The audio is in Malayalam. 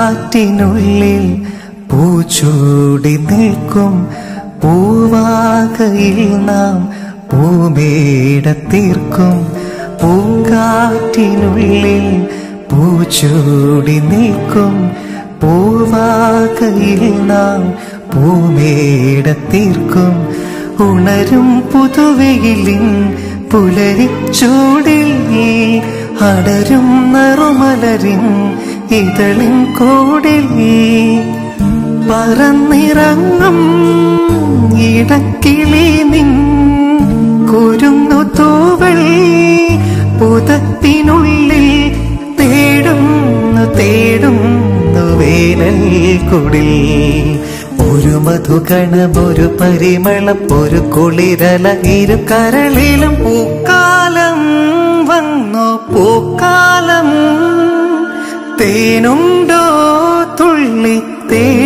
പൂങ്കാറ്റിനുള്ളിൽ പൂച്ചൂടി നിൽക്കും പൂവാകയിൽ നാം പൂമേട തീർക്കും പൂങ്കാറ്റിനുള്ളിൽ പൂച്ചൂടി നിൽക്കും പൂവാകയിൽ നാം പൂമേട തീർക്കും ഉണരും പുതുവെയിലിൻ പുലരിച്ചൂടിൽ അടരും നറുമലരിൻ ഇതളിൻ കൂടിൽ പറന്നിറങ്ങും ഇടക്കിളി നിൻ കുരുന്നു തൂവൽ പുതത്തിനുള്ളിൽ തേടുന്നു തേടുന്നു വേനൽ കുടിൽ ഒരു മധുകണം ഒരു പരിമളം ഒരു കുളിരല ഇരു കരളിലും പൂക്കാലം വന്നു പൂക്കാലം തേനുണ്ടോ തുള്ളി തേ